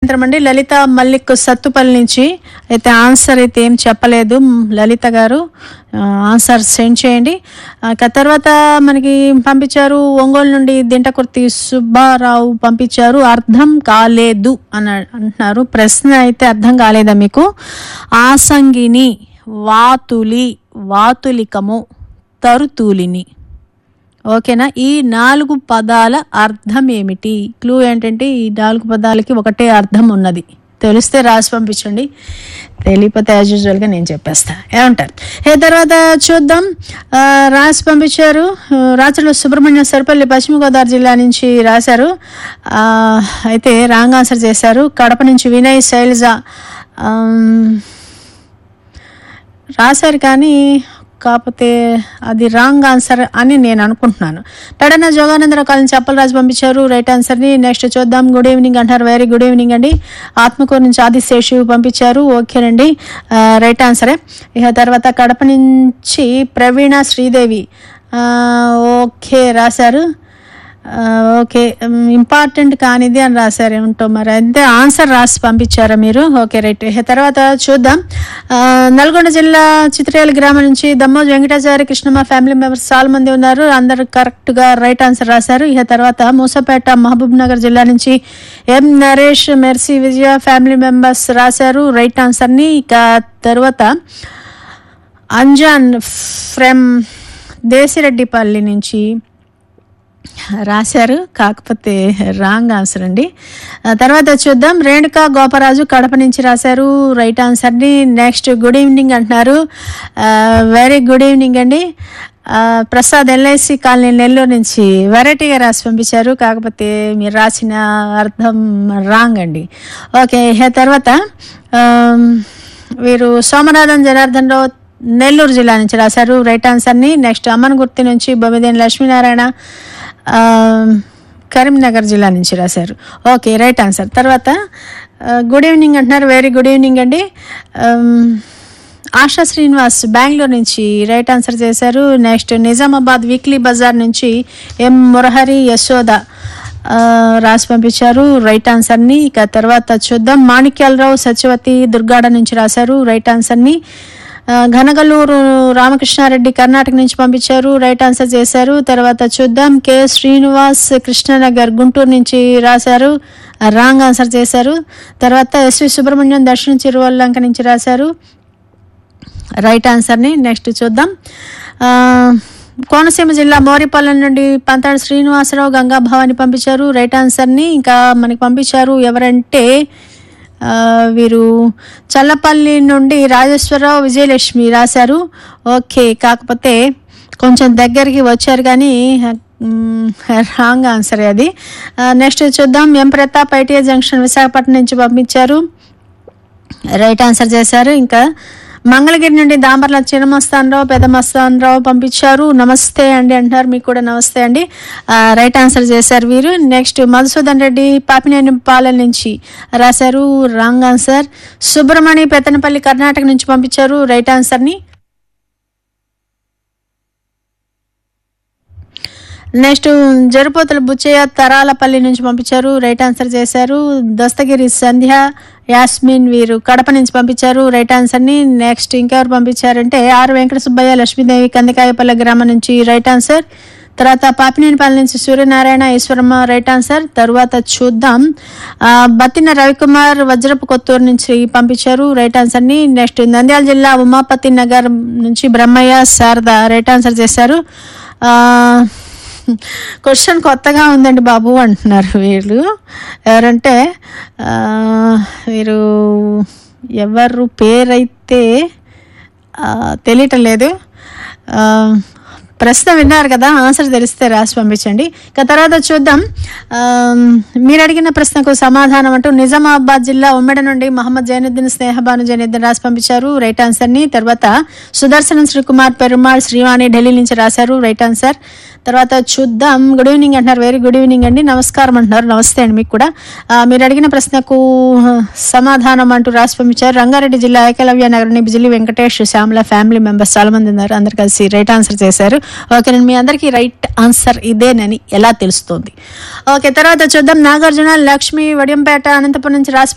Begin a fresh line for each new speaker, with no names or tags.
సాయంత్రం అండి లలిత మల్లిక్ సత్తుపల్లి నుంచి అయితే ఆన్సర్ అయితే ఏం చెప్పలేదు మ్, లలిత గారు ఆ, ఆన్సర్ సెండ్ చేయండి ఆ, ఇక తర్వాత మనకి పంపించారు ఒంగోలు నుండి దింటకుర్తి సుబ్బారావు పంపించారు అర్థం కాలేదు అని అంటున్నారు ప్రశ్న అయితే అర్థం కాలేదా మీకు ఆసంగిని వాతులి వాతులికము తరుతూలిని ఓకేనా ఈ నాలుగు పదాల అర్థం ఏమిటి క్లూ ఏంటంటే ఈ నాలుగు పదాలకి ఒకటే అర్థం ఉన్నది తెలిస్తే రాసి పంపించండి తెలియకపోతే యాజ్ యూజువల్గా నేను చెప్పేస్తా ఏమంటారు ఏ తర్వాత చూద్దాం ఆ, రాసి పంపించారు ఆ, రాచర్ల సుబ్రహ్మణ్యం సరిపల్లి పశ్చిమ గోదావరి జిల్లా నుంచి రాశారు ఆ, అయితే రాంగ్ ఆన్సర్ చేశారు కడప నుంచి వినయ్ శైలజ ఆమ్, రాశారు కానీ కాకపోతే అది రాంగ్ ఆన్సర్ అని నేను అనుకుంటున్నాను పెడన జోగానందరావు కాలనీ చెప్పలరాజు పంపించారు రైట్ ఆన్సర్ని నెక్స్ట్ చూద్దాం గుడ్ ఈవినింగ్ అంటారు వెరీ గుడ్ ఈవినింగ్ అండి ఆత్మకూరు నుంచి ఆదిశేషు పంపించారు ఓకేనండి ఆ, రైట్ ఆన్సరే ఇక తర్వాత కడప నుంచి ప్రవీణ శ్రీదేవి ఆ, ఓకే రాశారు ఆ, ఓకే ఇంపార్టెంట్ కానిది అని రాశారు ఏమిటో మరి అంతే ఆన్సర్ రాసి పంపించారా మీరు ఓకే రైట్ ఇక తర్వాత చూద్దాం ఆ, నల్గొండ జిల్లా చిత్రేల గ్రామం నుంచి దమ్మోజ్ వెంకటాచారి కృష్ణమ్మ ఫ్యామిలీ మెంబర్స్ చాలా మంది ఉన్నారు అందరు కరెక్ట్గా రైట్ ఆన్సర్ రాశారు ఇక తర్వాత మూసపేట మహబూబ్ నగర్ జిల్లా నుంచి M Naresh Mercy Vijaya family members రాశారు రైట్ ఆన్సర్ని ఇక తర్వాత అంజాన్ ఫ్రమ్ దేశిరెడ్డిపల్లి నుంచి రాశారు కాకపోతే రాంగ్ ఆన్సర్ అండి ఆ తర్వాత చూద్దాం రేణుకా గోపరాజు కడప నుంచి రాశారు రైట్ ఆన్సర్ని నెక్స్ట్ గుడ్ ఈవినింగ్ అంటున్నారు వెరీ గుడ్ ఈవినింగ్ అండి ఆ, ప్రసాద్ ఎల్ఐసి కాలనీ నెల్లూరు నుంచి వెరైటీగా రాసి పంపించారు కాకపోతే మీరు రాసిన అర్థం రాంగ్ అండి ఓకే ఇక తర్వాత ఆమ్, వీరు సోమనాథన్ జనార్దన్ రావు నెల్లూరు జిల్లా నుంచి రాశారు రైట్ ఆన్సర్ని నెక్స్ట్ అమ్మన్ గుర్తి నుంచి బొమ్మిదేని లక్ష్మీనారాయణ ఆ, కరీంనగర్ జిల్లా నుంచి రాశారు ఓకే రైట్ ఆన్సర్ తర్వాత గుడ్ ఈవినింగ్ అంటున్నారు వెరీ గుడ్ ఈవినింగ్ అండి ఆమ్, ఆశా శ్రీనివాస్ బెంగళూరు నుంచి రైట్ ఆన్సర్ చేశారు నెక్స్ట్ నిజామాబాద్ వీక్లీ బజార్ నుంచి ఎం మురహరి యశోద ఆ, రాసి పంపించారు రైట్ ఆన్సర్ని ఇక తర్వాత చూద్దాం మాణిక్యాలరావు సత్యవతి దుర్గాడ నుంచి రాశారు రైట్ ఆన్సర్ని ఆ, ఘనగలూరు రామకృష్ణారెడ్డి కర్ణాటక నుంచి పంపించారు రైట్ ఆన్సర్ చేశారు తర్వాత చూద్దాం కె శ్రీనివాస్ కృష్ణనగర్ గుంటూరు నుంచి రాశారు రాంగ్ ఆన్సర్ చేశారు తర్వాత ఎస్వి సుబ్రహ్మణ్యం దర్శనం చిరువల్లంక నుంచి రాశారు రైట్ ఆన్సర్ని నెక్స్ట్ చూద్దాం ఆ, కోనసీమ జిల్లా మోరిపల్లెం నుండి పంతాడు శ్రీనివాసరావు గంగా భవాని పంపించారు రైట్ ఆన్సర్ని ఇంకా మనకి పంపించారు ఎవరంటే ఆ, వీరు చల్లపల్లి నుండి రాజేశ్వరరావు విజయలక్ష్మి రాశారు ఓకే కాకపోతే కొంచెం దగ్గరికి వచ్చారు కానీ రాంగ్ ఆన్సర్ అది నెక్స్ట్ చూద్దాం M Pratap ITI junction Visakhapatnam నుంచి పంపించారు రైట్ ఆన్సర్ చేశారు ఇంకా మంగళగిరి నుండి దాంబర్ల చిన్నమస్తానరావు పెద్ద మస్తానరావు పంపించారు నమస్తే అండి అంటున్నారు మీకు కూడా నమస్తే అండి ఆ, రైట్ ఆన్సర్ చేశారు వీరు నెక్స్ట్ మధుసూదన్ రెడ్డి పాపినేని పాలెం నుంచి రాశారు రాంగ్ ఆన్సర్ సుబ్రమణి పెత్తనపల్లి కర్ణాటక నుంచి పంపించారు రైట్ ఆన్సర్ని నెక్స్ట్ జరుపోతుల బుచ్చయ్య తరాలపల్లి నుంచి పంపించారు రైట్ ఆన్సర్ చేశారు దస్తగిరి సంధ్య యాస్మిన్ వీరు కడప నుంచి పంపించారు రైట్ ఆన్సర్ని నెక్స్ట్ ఇంకెవరు పంపించారంటే ఆర్ వెంకట సుబ్బయ్య లక్ష్మీదేవి కందికాయపల్లి గ్రామం నుంచి రైట్ ఆన్సర్ తర్వాత పాపినేనిపల్లి నుంచి సూర్యనారాయణ ఈశ్వరమ్మ రైట్ ఆన్సర్ తర్వాత చూద్దాం ఆ, బత్తిన రవికుమార్ వజ్రపు కొత్తూరు నుంచి పంపించారు రైట్ ఆన్సర్ని నెక్స్ట్ నంద్యాల జిల్లా ఉమాపతి నగర్ నుంచి బ్రహ్మయ్య శారద రైట్ ఆన్సర్ చేశారు ఆ, క్వశ్చన్ కొత్తగా ఉందండి బాబు అంటున్నారు వీళ్ళు ఎవరంటే ఆ, వీరు ఎవరు పేరైతే ఆ, తెలియటం లేదు ఆ, ప్రశ్న విన్నారు కదా ఆన్సర్ తెలిస్తే రాసి పంపించండి ఇక తర్వాత చూద్దాం ఆ, మీరు అడిగిన ప్రశ్నకు సమాధానం అంటూ నిజామాబాద్ జిల్లా ఉమ్మడి నుండి మహమ్మద్ జైనుద్దీన్ స్నేహబాను జైనుద్దీన్ రాసి పంపించారు రైట్ ఆన్సర్ని తర్వాత సుదర్శనం శ్రీకుమార్ పెరుమాళ్ శ్రీవాణి ఢిల్లీ నుంచి రాశారు రైట్ ఆన్సర్ తర్వాత చూద్దాం గుడ్ ఈవినింగ్ అంటున్నారు వెరీ గుడ్ ఈవినింగ్ అండి నమస్కారం అంటున్నారు నమస్తే అండి మీకు కూడా ఆ, మీరు అడిగిన ప్రశ్నకు ఆ, సమాధానం అంటూ రాసి పంపించారు రంగారెడ్డి జిల్లా ఏకలవ్య నగరం బిజిలి వెంకటేష్ శ్యామల ఫ్యామిలీ మెంబర్స్ చాలా మంది ఉన్నారు అందరు కలిసి రైట్ ఆన్సర్ చేశారు ఓకే నేను మీ అందరికీ రైట్ ఆన్సర్ ఇదేనని ఎలా తెలుస్తుంది ఓకే తర్వాత చూద్దాం నాగార్జున లక్ష్మి వడియంపేట అనంతపురం నుంచి రాసి